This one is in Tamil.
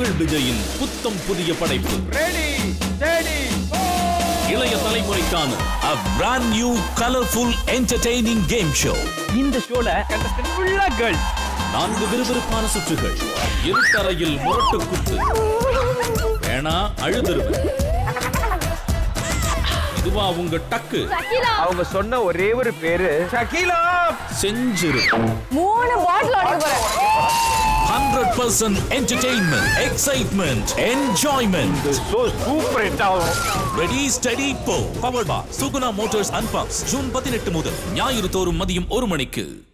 மகிழ் விஜயின் புத்தம் புதிய படைப்பு ரெடி ஸ்டடி இளைய தலைமுறைக்கான a brand new colorful entertaining game show இந்த ஷோல கண்டஸ்டன்ட் ஃபுல்லா கேர்ள்ஸ் நான்கு விறுவிறுப்பான சுற்றுகள் இருட்டறையில் முரட்டு குத்து வேணா அழுதுருவேன் இதுவா உங்க டக்கு அவங்க சொன்ன ஒரே ஒரு பேரு ஷகீலா செஞ்சிரு மூணு பாட்டில் உடைக்க போறேன் hundred percent entertainment excitement enjoyment so super hit ஆகும் ரெடி ஸ்டடி போ பவர் பா Suguna motors and pumps June பதினெட்டு முதல் ஞாயிறு தோறும் மதியம் ஒரு மணிக்கு